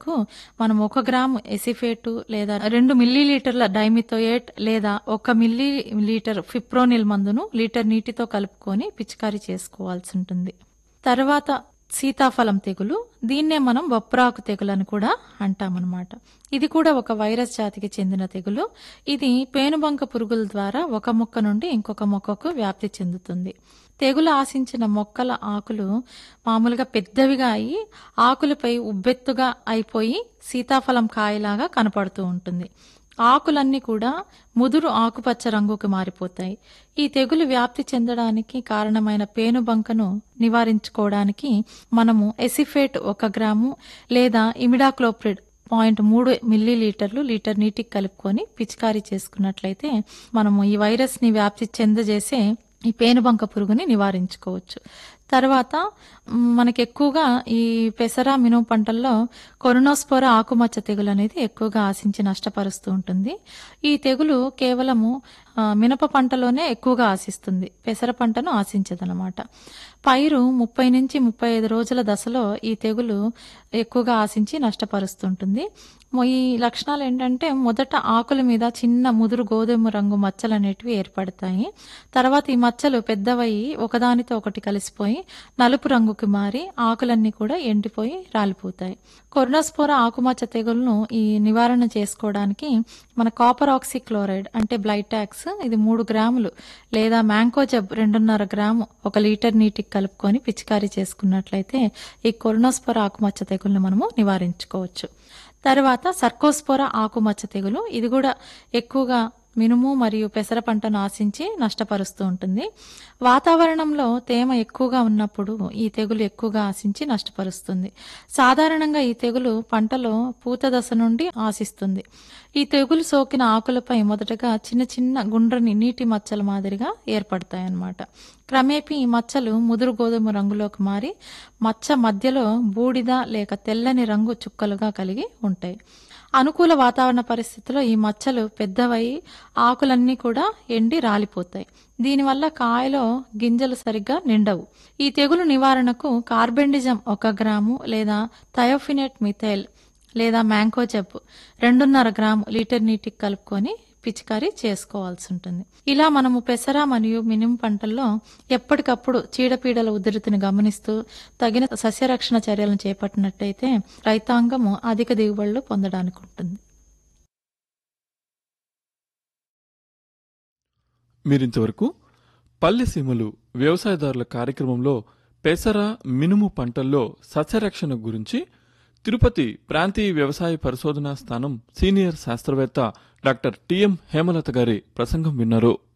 వరకు మనం ఒక గ్రాము ఎసిఫేటు లేదా రెండు మిల్లీ లీటర్ల డైమిథోయేట్ లేదా ఒక మిల్లీ లీటర్ ఫిప్రోనిల్ మందును లీటర్ నీటితో కలుపుకొని పిచికారీ చేసుకోవాల్సి ఉంటుంది తర్వాత సీతాఫలం తెగులు దీన్నే మనం బొప్రాకు తెగులు అని కూడా అంటామన్నమాట ఇది కూడా ఒక వైరస్ జాతికి చెందిన తెగులు ఇది పేనుబంక పురుగుల ద్వారా ఒక మొక్క నుండి ఇంకొక మొక్కకు వ్యాప్తి చెందుతుంది తెగులు ఆశించిన మొక్కల ఆకులు మామూలుగా పెద్దవిగా అయి ఆకులపై ఉబ్బెత్తుగా అయిపోయి సీతాఫలం కాయలాగా కనపడుతూ ఉంటుంది ఆకులన్నీ కూడా ముదురు ఆకుపచ్చ రంగుకు మారిపోతాయి ఈ తెగులు వ్యాప్తి చెందడానికి కారణమైన పేనుబంకను నివారించుకోవడానికి మనము ఎసిఫేట్ ఒక గ్రాము లేదా ఇమిడాక్లోప్రిడ్ పాయింట్ మూడు మిల్లీ లీటర్లు లీటర్ నీటికి కలుపుకొని పిచికారీ చేసుకున్నట్లయితే మనము ఈ వైరస్ ని వ్యాప్తి చెందజేసే ఈ పేనుబంక పురుగుని నివారించుకోవచ్చు తర్వాత మ్, మనకి ఎక్కువగా ఈ పెసర మినుము పంటల్లో కొరనోస్పోర ఆకుమచ్చ తెగులు అనేది ఎక్కువగా ఆశించి నష్టపరుస్తూ ఉంటుంది ఈ తెగులు కేవలము ఆ, మినప పంటలోనే ఎక్కువగా ఆశిస్తుంది పెసర పంటను ఆశించదనమాట పైరు ముప్పై నుంచి ముప్పై ఐదు రోజుల దశలో ఈ తెగులు ఎక్కువగా ఆశించి నష్టపరుస్తుంటుంది మొ- ఈ లక్షణాలు ఏంటంటే మొదట ఆకుల మీద చిన్న ముదురు గోధుమ రంగు మచ్చలు అనేటివి ఏర్పడతాయి తర్వాత ఈ మచ్చలు పెద్దవయి ఒకదానితో ఒకటి కలిసిపోయి నలుపు రంగుకి మారి ఆకులన్నీ కూడా ఎండిపోయి రాలిపోతాయి కొర్నోస్పోర ఆకుమచ్చ తెగులను ఈ నివారణ చేసుకోవడానికి మన కాపర్ ఆక్సీ క్లోరైడ్ అంటే బ్లైటాక్స్ ఇది మూడు గ్రాములు లేదా మ్యాంకోజబ్ రెండున్నర గ్రాము ఒక లీటర్ నీటికి కలుపుకొని పిచికారీ చేసుకున్నట్లయితే ఈ కొర్నోస్పోర ఆకుమచ్చ తెగులను మనము నివారించుకోవచ్చు తర్వాత సర్కోస్పోర ఆకుమచ్చ తెగులు ఇది కూడా ఎక్కువగా మినుము మరియు పెసర పంటను ఆశించి నష్టపరుస్తూ ఉంటుంది వాతావరణంలో తేమ ఎక్కువగా ఉన్నప్పుడు ఈ తెగులు ఎక్కువగా ఆశించి నష్టపరుస్తుంది సాధారణంగా ఈ తెగులు పంటలో పూత దశ నుండి ఆశిస్తుంది ఈ తెగులు సోకిన ఆకులపై మొదటగా చిన్న చిన్న గుండ్రని నీటి మచ్చల మాదిరిగా ఏర్పడతాయన్నమాట క్రమేపీ ఈ మచ్చలు ముదురు గోధుమ రంగులోకి మారి మచ్చ మధ్యలో బూడిద లేక తెల్లని రంగు చుక్కలుగా కలిగి ఉంటాయి అనుకూల వాతావరణ పరిస్థితుల్లో ఈ మచ్చలు పెద్దవై ఆకులన్నీ కూడా ఎండి రాలిపోతాయి దీనివల్ల కాయలో గింజలు సరిగ్గా నిండవు ఈ తెగులు నివారణకు కార్బెండిజం ఒక గ్రాము లేదా థయోఫినేట్ మిథైల్ లేదా మ్యాంకోజబ్ రెండున్నర గ్రాము లీటర్ నీటికి కలుపుకొని పిచికారీ చేసుకోవాల్సి ఉంటుంది ఇలా మనము పెసర మరియు మినుము పంటల్లో ఎప్పటికప్పుడు చీడపీడల ఉధృతిని గమనిస్తూ తగిన సస్యరక్షణ చర్యలను చేపట్టినట్టయితే రైతాంగము అధిక దిగుబడులు పొందడానికి ఉంటుంది మీరింతవరకు పల్లెసీమలు వ్యవసాయదారుల కార్యక్రమంలో పెసర మినుము పంటల్లో సస్యరక్షణ గురించి తిరుపతి ప్రాంతీయ వ్యవసాయ పరిశోధనా స్థానం సీనియర్ శాస్త్రవేత్త డాక్టర్ టిఎం హేమలత గారి ప్రసంగం విన్నారు